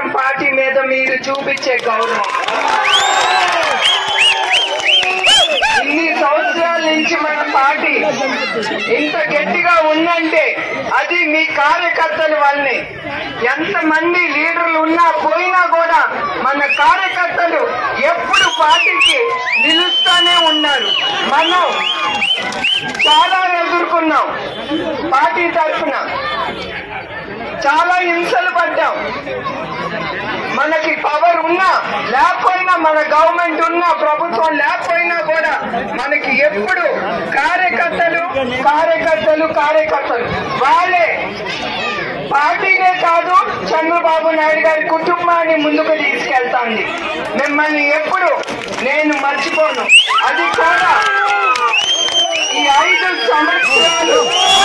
Telugu Desam party మీద మీరు చూపించే గౌరవం ఇన్ని సంవత్సరాల నుంచి మన పార్టీ ఇంత గట్టిగా ఉందంటే అది మీ కార్యకర్తల వల్లే ఎంతమంది లీడర్లు ఉన్నా పోయినా కూడా మన కార్యకర్తలు ఎప్పుడు పార్టీకి నిలుస్తానే ఉన్నారు మనం చాలా ఎదుర్కొన్నాం పార్టీ తరఫున చాలా హింసలు పడ్డాం మనకి పవర్ ఉన్నా లేకపోయినా మన గవర్నమెంట్ ఉన్నా ప్రభుత్వం లేకపోయినా కూడా మనకి ఎప్పుడు కార్యకర్తలు కార్యకర్తలు కార్యకర్తలు వాళ్ళే పార్టీనే కాదు చంద్రబాబు నాయుడు గారి కుటుంబాన్ని ముందుకు తీసుకెళ్తాంది మిమ్మల్ని ఎప్పుడు నేను మర్చిపోను అది కూడా ఈ ఐదు సంవత్సరాలు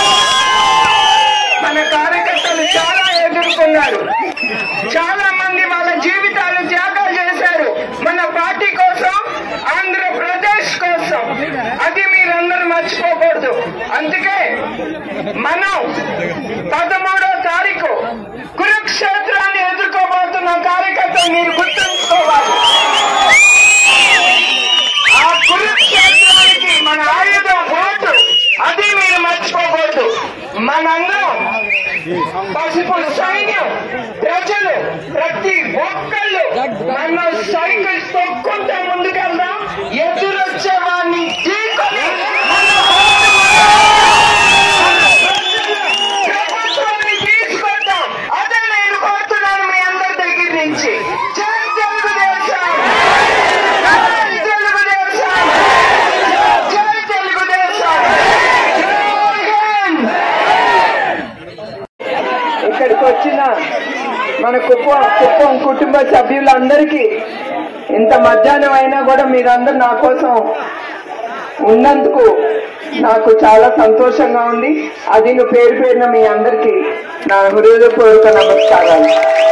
మన కార్యకర్తలు చాలా ఎదుర్కొన్నారు చాలా మంది వాళ్ళ జీవితాలు త్యాగాలు చేశారు మన పార్టీ కోసం ఆంధ్రప్రదేశ్ కోసం అది మీరందరూ మర్చిపోకూడదు అందుకే మనం పదమూడో తారీఖు కురుక్షేత్రాన్ని ఎదుర్కోబోతున్న కార్యకర్తలు మీరు గుర్తుంచుకోవాలి ఆ కురుక్షేత్రానికి మన ఆయుధం ఓటు అది మీరు మర్చిపోకూడదు మనందరం పసుపు సైన్యం ప్రజలు ప్రతి ఒక్కళ్ళు మన సైకిల్ తొక్కుంటే ముందుకెళ్దాం ఎదురొచ్చే వాడిని ఢీకొని మన ప్రభుత్వాన్ని తీసుకొద్దాం అదే నేను కోరుతున్నాను మీ అందరి దగ్గర నుంచి జై తెలుగుదేశం జై తెలుగుదేశం జై తెలుగుదేశం జై హింద్ ఇక్కడికి వచ్చిన మన కుప్పం కుప్పం కుటుంబ సభ్యులందరికీ ఇంత మధ్యాహ్నం అయినా కూడా మీరందరూ నా కోసం ఉన్నందుకు నాకు చాలా సంతోషంగా ఉంది అది నువ్వు పేరు పేరున మీ అందరికీ నా హృదయపూర్వక నమస్కారాలు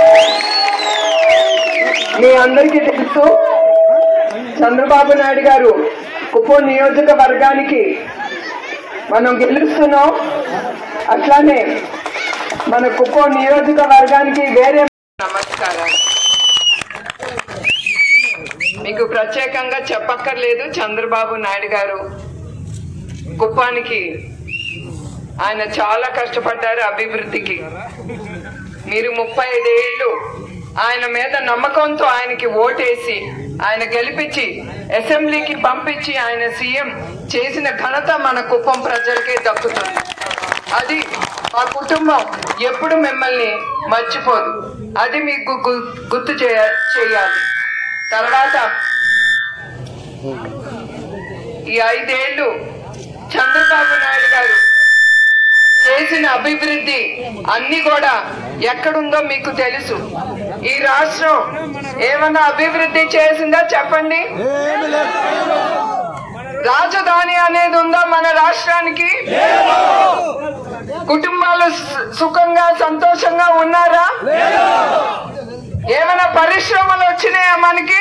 మీ అందరికీ తెలుసు చంద్రబాబు నాయుడు గారు కుప్పం నియోజకవర్గానికి మనం గెలుస్తున్నాం అట్లానే మన కుప్పం నియోజకవర్గానికి వేరే నమస్కారాలు మీకు ప్రత్యేకంగా చెప్పక్కర్లేదు చంద్రబాబు నాయుడు గారు కుప్పానికి ఆయన చాలా కష్టపడ్డారు అభివృద్ధికి మీరు ముప్పై ఐదేళ్లు ఆయన మీద నమ్మకంతో ఆయనకి ఓటేసి ఆయన గెలిపించి అసెంబ్లీకి పంపించి ఆయన సీఎం చేసిన ఘనత మన కుప్పం ప్రజలకే దక్కుతుంది అది మా కుటుంబం ఎప్పుడు మిమ్మల్ని మర్చిపోదు అది మీకు గు- గుర్తు చేయ చేయాలి తర్వాత ఈ ఐదేళ్లు చంద్రబాబు నాయుడు గారు చేసిన అభివృద్ధి అన్ని కూడా ఎక్కడుందో మీకు తెలుసు ఈ రాష్ట్రం ఏమన్నా అభివృద్ధి చేసిందా చెప్పండి రాజధాని అనేది ఉందా మన రాష్ట్రానికి కుటుంబాలు సు- సుఖంగా సంతోషంగా ఉన్నారా ఏమైనా పరిశ్రమలు వచ్చినాయా మనకి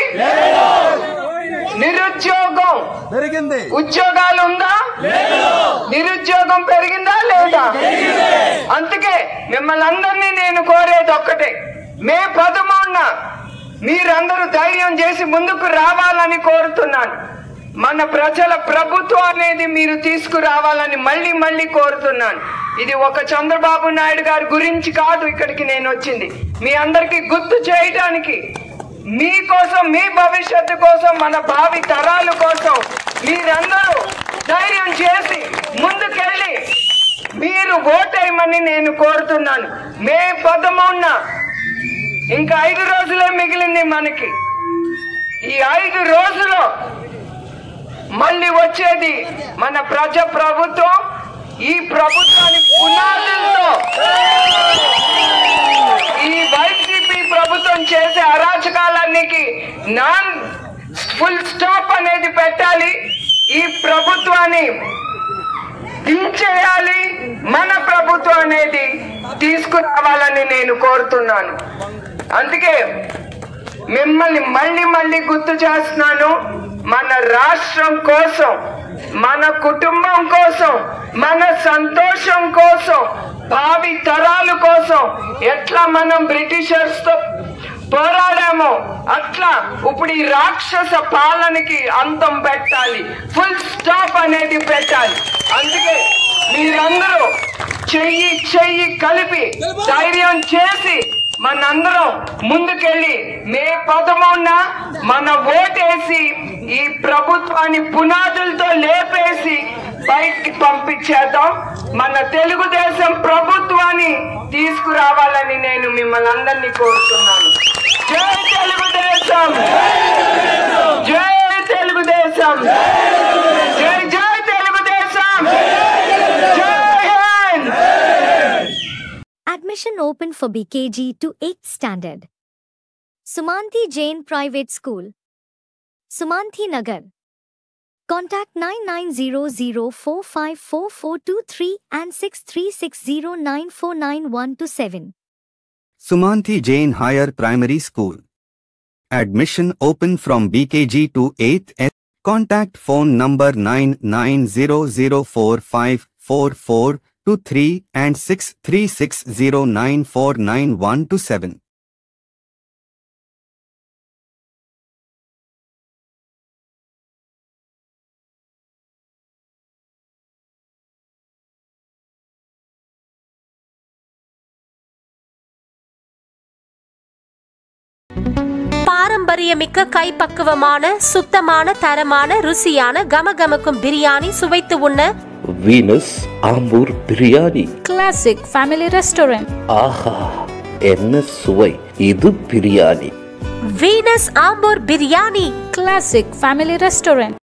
నిరుద్యోగం పెరిగింది ఉద్యోగాలు ఉందా నిరుద్యోగం పెరిగిందా లేదా అందుకే మిమ్మల్ని అందరినీ నేను కోరేది ఒక్కటే మే పదమూడున మీరందరూ ధైర్యం చేసి ముందుకు రావాలని కోరుతున్నాను మన ప్రజల ప్రభుత్వం అనేది మీరు తీసుకురావాలని మళ్ళీ మళ్ళీ కోరుతున్నాను ఇది ఒక చంద్రబాబు నాయుడు గారి గురించి కాదు ఇక్కడికి నేను వచ్చింది మీ అందరికీ గుర్తు చేయడానికి మీకోసం మీ భవిష్యత్తు కోసం మన భావి తరాల కోసం మీరందరూ ధైర్యం చేసి ముందుకెళ్ళి మీరు ఓటేయమని నేను కోరుతున్నాను మే పదమూడున ఇంకా ఐదు రోజులే మిగిలింది మనకి ఈ ఐదు రోజులు మళ్ళీ వచ్చేది మన ప్రజ ప్రభుత్వం ఈ ప్రభుత్వాన్ని పునాదులతో ఈ వైసీపీ ప్రభుత్వం చేసే అరాచకాలన్నికి నాన్ ఫుల్ స్టాప్ అనేది పెట్టాలి ఈ ప్రభుత్వాన్ని దించేయాలి మన ప్రభుత్వం అనేది తీసుకురావాలని నేను కోరుతున్నాను అందుకే మిమ్మల్ని మళ్ళీ మళ్ళీ గుర్తు చేస్తున్నాను మన రాష్ట్రం కోసం మన కుటుంబం కోసం మన సంతోషం కోసం భావి తరాల కోసం ఎట్లా మనం బ్రిటిషర్స్ తో పోరాడామో అట్లా ఇప్పుడు ఈ రాక్షస పాలనకి అంతం పెట్టాలి ఫుల్ స్టాప్ అనేది పెట్టాలి అందుకే మీరందరూ చెయ్యి చెయ్యి కలిపి ధైర్యం చేసి మనందరం ముందుకెళ్ళి మే పదమూడున మన ఓటేసి ఈ ప్రభుత్వాన్ని పునాదులతో లేపేసి బయటికి పంపించేద్దాం మన తెలుగుదేశం ప్రభుత్వాన్ని తీసుకురావాలని నేను మిమ్మల్ని అందరినీ కోరుతున్నాను జై తెలుగుదేశం జై తెలుగుదేశం జై జై తెలుగుదేశం జై Hind Admission open for BKG to 8th standard. Sumanthi Jain Private School. Sumanthi Nagar. Contact 9900454423 and 6360949127. Sumanthi Jain Higher Primary School. Admission open from BKG to 8th S. Contact phone number 9900454423 and 6360949127. பாரம்பரியமிக்க கைப்பக்குவமான சுத்தமான தரமான ருசியான கமகமக்கும் பிரியாணி சுவைத்து உண்ண Venus Ambur biryani Classic Family Restaurant. ஆஹா என்ன சுவை இது biryani Venus Ambur biryani Classic Family Restaurant.